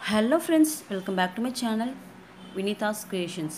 hello friends welcome back to my channel Vinitha's creations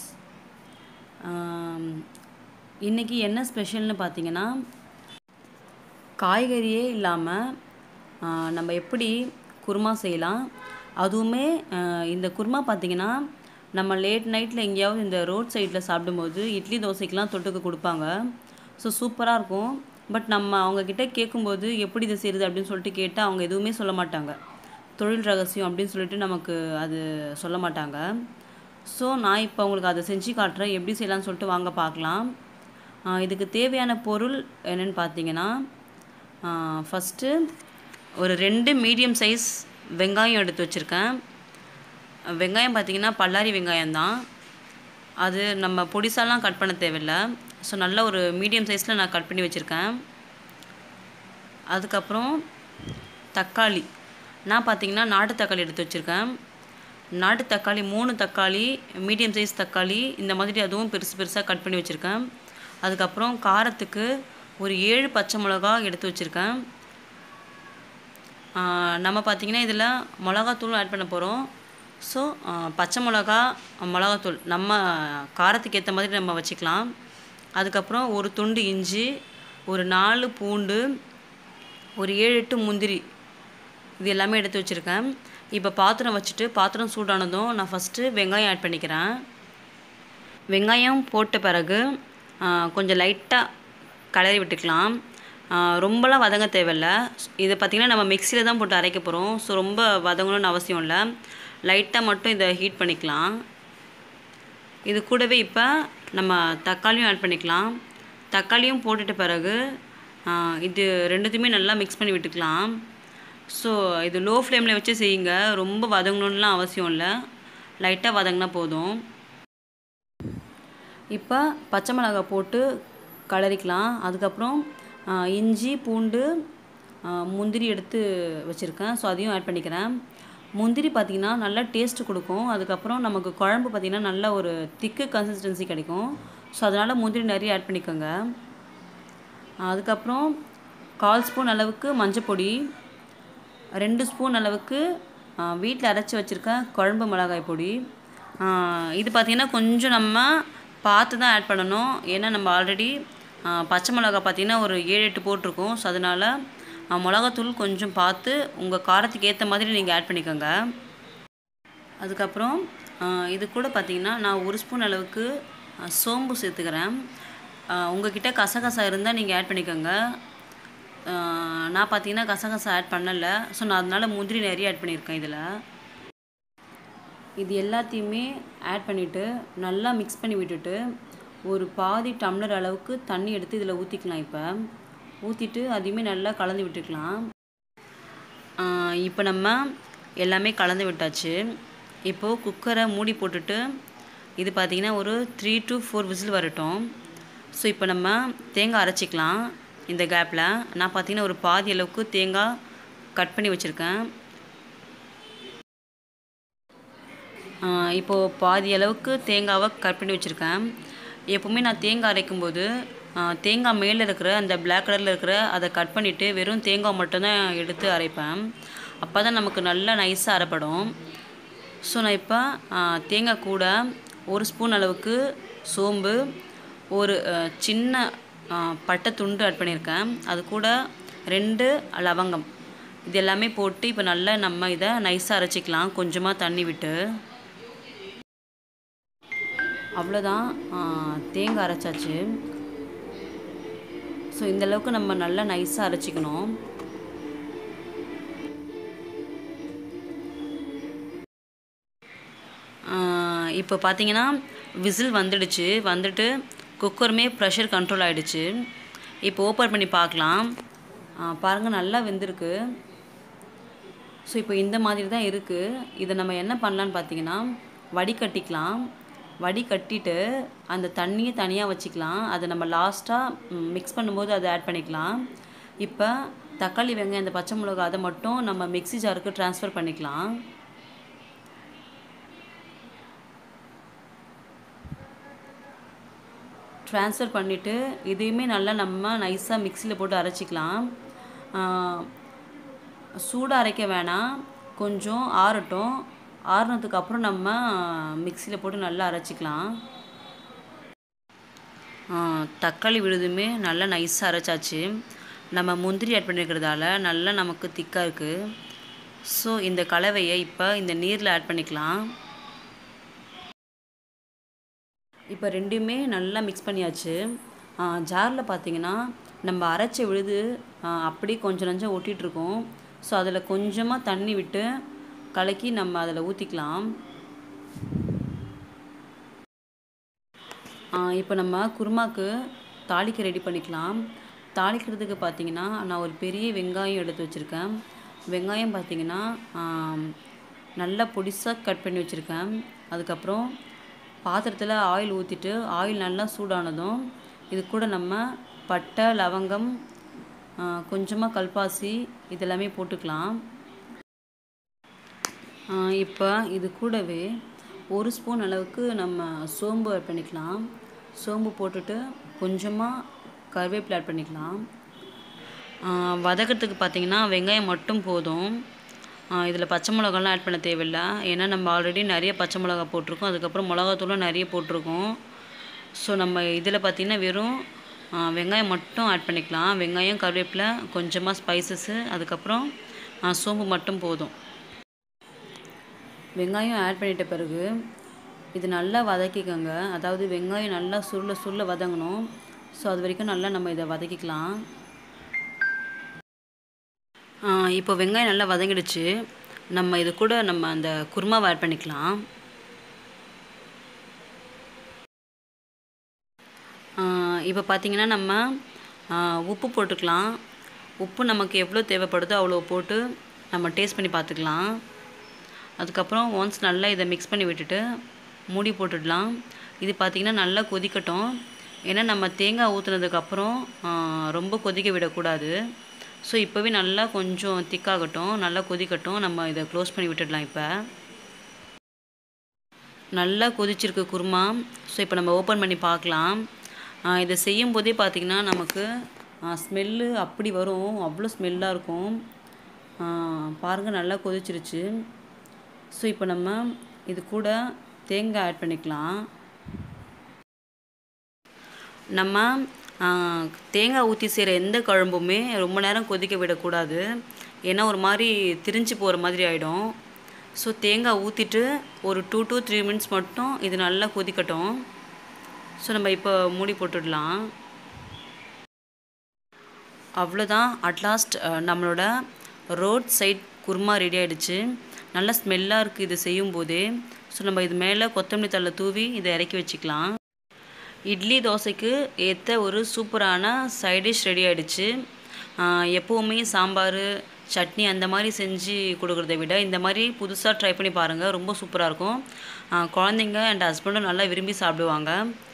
இன்றைக்கி என்ன ஸ்பெஷல்னு பார்த்தீங்கன்னா காய்கறியே இல்லாமல் நம்ம எப்படி குருமா செய்யலாம் அதுவுமே ஆஹ், இந்த குருமா பார்த்தீங்கன்னா நம்ம லேட் நைட்டில் எங்கேயாவது இந்த ரோட் சைடில் சாப்பிடும்போது இட்லி தோசைக்கெலாம் தொட்டுக்க கொடுப்பாங்க ஸோ சூப்பராக இருக்கும் பட் நம்ம அவங்கக்கிட்ட கேட்கும்போது எப்படி இதை செய்யுது அப்படின்னு சொல்லிட்டு கேட்டால் அவங்க எதுவுமே சொல்ல மாட்டாங்க தொழில் ரகசியம் அப்படின்னு சொல்லிட்டு நமக்கு அது சொல்ல மாட்டாங்க ஸோ நான் இப்போ உங்களுக்கு அதை செஞ்சு காட்டுறேன் எப்படி செய்யலாம்னு சொல்லிட்டு வாங்க பார்க்கலாம் ஆஹ் இதுக்கு தேவையான பொருள் என்னென்னு பார்த்தீங்கன்னா ஃபஸ்ட்டு ஒரு ரெண்டு மீடியம் சைஸ் வெங்காயம் எடுத்து வச்சுருக்கேன் வெங்காயம் பார்த்தீங்கன்னா பல்லாரி வெங்காயம் தான் அது நம்ம பொடிசாலாம் கட் பண்ண தேவையில்ல ஸோ நல்ல ஒரு மீடியம் சைஸில் நான் கட் பண்ணி வச்சுருக்கேன் அதுக்கப்புறம் தக்காளி நான் பார்த்தீங்கன்னா நாட்டு தக்காளி எடுத்து வச்சுருக்கேன் நாட்டு தக்காளி மூணு தக்காளி மீடியம் சைஸ் தக்காளி இந்த மாதிரி அதுவும் பெருசு பெருசாக கட் பண்ணி வச்சுருக்கேன் அதுக்கப்புறம் காரத்துக்கு ஒரு ஏழு பச்சை மிளகா எடுத்து வச்சுருக்கேன் நம்ம பார்த்திங்கன்னா இதில் மிளகாத்தூளும் ஆட் பண்ண போகிறோம் ஸோ பச்சை மிளகா மிளகாத்தூள் நம்ம காரத்துக்கு ஏற்ற மாதிரி நம்ம வச்சுக்கலாம் அதுக்கப்புறம் ஒரு துண்டு இஞ்சி ஒரு நாலு பூண்டு ஒரு ஏழு எட்டு முந்திரி இது எல்லாமே எடுத்து வச்சுருக்கேன் இப்போ பாத்திரம் வச்சுட்டு பாத்திரம் சூடானதும் நான் ஃபஸ்ட்டு வெங்காயம் ஆட் பண்ணிக்கிறேன் வெங்காயம் போட்ட பிறகு ஆ, கொஞ்சம் லைட்டாக கலரி விட்டுக்கலாம் ஆ, ரொம்பலாம் வதங்க தேவையில்ல இதை பார்த்திங்கன்னா நம்ம மிக்சியில் தான் போட்டு அரைக்க போகிறோம் ஸோ ரொம்ப வதங்கணும்னு அவசியம் இல்லை லைட்டாக மட்டும் இதை ஹீட் பண்ணிக்கலாம் இது கூடவே இப்போ நம்ம தக்காளியும் ஆட் பண்ணிக்கலாம் தக்காளியும் போட்டுட்ட பிறகு ஆ, இது ரெண்டுத்தையுமே நல்லா மிக்ஸ் பண்ணி விட்டுக்கலாம் ஸோ இது லோ ஃப்ளேமில் வச்சு செய்யுங்க ரொம்ப வதங்கணுன்னுலாம் அவசியம் இல்லை லைட்டாக வதங்கினா போதும் இப்போ பச்சை மிளகாய் போட்டு கலரிக்கலாம் அதுக்கப்புறம் ஆ, இஞ்சி பூண்டு ஆ, முந்திரி எடுத்து வச்சுருக்கேன் ஸோ அதையும் ஆட் பண்ணிக்கிறேன் முந்திரி பார்த்திங்கன்னா நல்லா டேஸ்ட்டு கொடுக்கும் அதுக்கப்புறம் நமக்கு குழம்பு பார்த்திங்கன்னா நல்ல ஒரு திக்கு கன்சிஸ்டன்சி கிடைக்கும் ஸோ அதனால் முந்திரி நிறைய ஆட் பண்ணிக்கோங்க அதுக்கப்புறம் கால் ஸ்பூன் அளவுக்கு மஞ்சப்பொடி ரெண்டு ஸ்பூன் அளவுக்கு வீட்டில் அரைச்சி வச்சுருக்க குழம்பு மிளகாய் பொடி ஆ, இது பார்த்திங்கன்னா கொஞ்சம் நம்ம பார்த்து தான் ஆட் பண்ணணும் ஏன்னா நம்ம ஆல்ரெடி பச்சை மிளகாய் பார்த்திங்கன்னா ஒரு ஏழு எட்டு போட்டிருக்கோம் ஸோ அதனால் ஆ, மிளகாத்தூள் கொஞ்சம் பார்த்து உங்கள் காரத்துக்கு ஏற்ற மாதிரி நீங்கள் ஆட் பண்ணிக்கோங்க அதுக்கப்புறம் ஆ, இது கூட பார்த்திங்கன்னா நான் ஒரு ஸ்பூன் அளவுக்கு ஆ, சோம்பு சேர்த்துக்கிறேன் ஆ, உங்ககிட்ட கசகசா இருந்தால் நீங்கள் ஆட் பண்ணிக்கோங்க ஆ, நான் பார்த்தீங்கன்னா கசகசா ஆட் பண்ணலை ஸோ நான் அதனால முந்திரி நிறைய ஆட் பண்ணியிருக்கேன் இதில் இது எல்லாத்தையுமே ஆட் பண்ணிவிட்டு நல்லா மிக்ஸ் பண்ணி விட்டுட்டு ஒரு பாதி டம்ளர் அளவுக்கு தண்ணி எடுத்து இதில் ஊற்றிக்கலாம் இப்போ ஊற்றிட்டு அதையுமே நல்லா கலந்து விட்டுக்கலாம் இப்போ நம்ம எல்லாமே கலந்து விட்டாச்சு இப்போது குக்கரை மூடி போட்டுட்டு இது பார்த்திங்கன்னா ஒரு த்ரீ டு ஃபோர் விசில் வரட்டும் ஸோ இப்போ நம்ம தேங்காய் அரைச்சிக்கலாம் இந்த கேப்பில் நான் பார்த்திங்கன்னா ஒரு பாதி அளவுக்கு தேங்காய் கட் பண்ணி வச்சுருக்கேன் இப்போது பாதி அளவுக்கு தேங்காவை கட் பண்ணி வச்சுருக்கேன் எப்போவுமே நான் தேங்காய் அரைக்கும்போது ஆ, தேங்காய் மேலே இருக்கிற அந்த Black கலரில் இருக்கிற அதை கட் பண்ணிவிட்டு வெறும் தேங்காய் மட்டும்தான் எடுத்து அரைப்பேன் அப்போ தான் நமக்கு நல்லா நைஸாக அரைப்படும் ஸோ நான் இப்போ ஆ, தேங்காய் கூட ஒரு ஸ்பூன் அளவுக்கு சோம்பு ஒரு ஆ, சின்ன ஆ, பட்டை துண்டு ஆட் பண்ணியிருக்கேன் அது கூட ரெண்டு லவங்கம் இது எல்லாமே போட்டு இப்போ நல்லா நம்ம இதை நைஸாக அரைச்சிக்கலாம் கொஞ்சமாக தண்ணி விட்டு அவ்வளோதான் ஆ, தேங்காய் அரைச்சாச்சு ஸோ இந்த அளவுக்கு நம்ம நல்லா நைஸாக அரைச்சிக்கணும் ஆ, இப்போ பார்த்தீங்கன்னா விசில் வந்துடுச்சு வந்துட்டு குக்கருமே ப்ரெஷர் கண்ட்ரோல் ஆகிடுச்சு இப்போ ஓப்பன் பண்ணி பார்க்கலாம் பாருங்கள் நல்லா வெந்திருக்கு ஸோ இப்போ இந்த மாதிரி தான் இருக்குது இதை நம்ம என்ன பண்ணலான்னு பார்த்தீங்கன்னா வடிகட்டிக்கலாம் வடிகட்டிட்டு அந்த தண்ணியை தனியாக வச்சுக்கலாம் அதை நம்ம லாஸ்ட்டாக மிக்ஸ் பண்ணும்போது அதை ஆட் பண்ணிக்கலாம் இப்போ தக்காளி வெங்காயம் அந்த பச்சை மிளகா அதை மட்டும் நம்ம மிக்ஸி ஜாருக்கு ட்ரான்ஸ்ஃபர் பண்ணிக்கலாம் ட்ரான்ஸ்ஃபர் பண்ணிவிட்டு இதையுமே நல்லா நம்ம நைஸாக மிக்சியில் போட்டு அரைச்சிக்கலாம் சூடாக அரைக்க வேணாம் கொஞ்சம் ஆறட்டும் ஆறுனதுக்கு அப்புறம் நம்ம மிக்சியில் போட்டு நல்லா அரைச்சிக்கலாம் தக்காளி விழுதுமே நல்லா நைஸாக அரைச்சாச்சு நம்ம முந்திரி ஆட் பண்ணியிருக்கிறதால நல்லா நமக்கு திக்காக இருக்குது ஸோ இந்த கலவையை இப்போ இந்த நீரில் ஆட் பண்ணிக்கலாம் இப்போ ரெண்டுமே நல்லா மிக்ஸ் பண்ணியாச்சு ஜாரில் பார்த்தீங்கன்னா நம்ம அரைச்ச விழுது அப்படி கொஞ்சம் நஞ்சம் ஒட்டிகிட்ருக்கோம் ஸோ அதில் கொஞ்சமாக தண்ணி விட்டு கலக்கி நம்ம அதில் ஊற்றிக்கலாம் இப்போ நம்ம குருமாக்கு தாளிக்க ரெடி பண்ணிக்கலாம் தாளிக்கிறதுக்கு பார்த்தீங்கன்னா நான் ஒரு பெரிய வெங்காயம் எடுத்து வச்சுருக்கேன் வெங்காயம் பார்த்தீங்கன்னா நல்லா பொடிசாக கட் பண்ணி வச்சுருக்கேன் அதுக்கப்புறம் பாத்திரத்தில் ஆயில் ஊற்றிட்டு ஆயில் நல்லா சூடானதும் இது கூட நம்ம பட்டை லவங்கம் கொஞ்சமாக கல்பாசி இதெல்லாமே போட்டுக்கலாம் இப்போ இது கூடவே ஒரு ஸ்பூன் அளவுக்கு நம்ம சோம்பு ஆட் பண்ணிக்கலாம் சோம்பு போட்டுட்டு கொஞ்சமாக கருவேப்பிலை ஆட் பண்ணிக்கலாம் வதக்கிறதுக்கு பார்த்திங்கன்னா வெங்காயம் மட்டும் போதும் இதில் பச்சை மிளகாலாம் ஆட் பண்ண தேவையில்லை ஏன்னா நம்ம ஆல்ரெடி நிறைய பச்சை மிளகா போட்டிருக்கோம் அதுக்கப்புறம் மிளகாத்தூளும் நிறைய போட்டிருக்கோம் ஸோ நம்ம இதில் பார்த்திங்கன்னா வெறும் வெங்காயம் மட்டும் ஆட் பண்ணிக்கலாம் வெங்காயம் கருவேப்பிலை கொஞ்சமாக ஸ்பைசஸ்ஸு அதுக்கப்புறம் சோம்பு மட்டும் போதும் வெங்காயம் ஆட் பண்ணிட்ட பிறகு இது நல்லா வதக்கிக்கோங்க அதாவது வெங்காயம் நல்லா சுருள சுருள வதங்கணும் ஸோ அது வரைக்கும் நல்லா நம்ம இதை வதக்கிக்கலாம் இப்போ வெங்காயம் நல்லா வதங்கிடுச்சு நம்ம இது கூட நம்ம அந்த குருமாவை ஆட் பண்ணிக்கலாம் இப்போ பார்த்திங்கன்னா நம்ம உப்பு போட்டுக்கலாம் உப்பு நமக்கு எவ்வளோ தேவைப்படுதோ அவ்வளோ போட்டு நம்ம டேஸ்ட் பண்ணி பார்த்துக்கலாம் அதுக்கப்புறம் ஒன்ஸ் நல்லா இதை மிக்ஸ் பண்ணி விட்டுட்டு மூடி போட்டுடலாம் இது பார்த்திங்கன்னா நல்லா கொதிக்கட்டும் ஏன்னா நம்ம தேங்காய் ஊற்றுனதுக்கப்புறம் ரொம்ப கொதிக்க விடக்கூடாது ஸோ இப்போவே நல்லா கொஞ்சம் திக்காகட்டும் நல்லா கொதிக்கட்டும் நம்ம இதை க்ளோஸ் பண்ணி விட்டுடலாம் இப்போ நல்லா கொதிச்சிருக்கு குருமா ஸோ இப்போ நம்ம ஓப்பன் பண்ணி பார்க்கலாம் இதை செய்யும் போதே பார்த்திங்கன்னா நமக்கு ஸ்மெல்லு அப்படி வரும் அவ்வளோ ஸ்மெல்லாக இருக்கும் பாருங்கள் நல்லா கொதிச்சிருச்சு ஸோ இப்போ நம்ம இது கூட தேங்காய் ஆட் பண்ணிக்கலாம் நம்ம தேங்காய் ஊற்றி செய்கிற எந்த குழம்புமே ரொம்ப நேரம் கொதிக்க விடக்கூடாது ஏன்னா ஒரு மாதிரி திரிஞ்சு போகிற மாதிரி ஆகிடும் ஸோ தேங்காய் ஊற்றிட்டு ஒரு டூ டூ த்ரீ மினிட்ஸ் மட்டும் இது நல்லா கொதிக்கட்டும் ஸோ நம்ம இப்போ மூடி போட்டுடலாம் அவ்வளோதான் அட்லாஸ்ட் நம்மளோட ரோட் சைட் குருமா ரெடி ஆகிடுச்சு நல்லா ஸ்மெல்லாக இருக்குது இது செய்யும் போதே ஸோ நம்ம இது மேலே கொத்தமல்லி தழை தூவி இதை இறக்கி வச்சுக்கலாம் இட்லி தோசைக்கு ஏற்ற ஒரு சூப்பரான சைடிஷ் ரெடி ஆகிடுச்சு எப்போவுமே சாம்பார் சட்னி அந்த மாதிரி செஞ்சு கொடுக்குறத விட இந்த மாதிரி புதுசாக ட்ரை பண்ணி பாருங்கள் ரொம்ப சூப்பராக இருக்கும் குழந்தைங்க அண்ட் ஹஸ்பண்டும் நல்லா விரும்பி சாப்பிடுவாங்க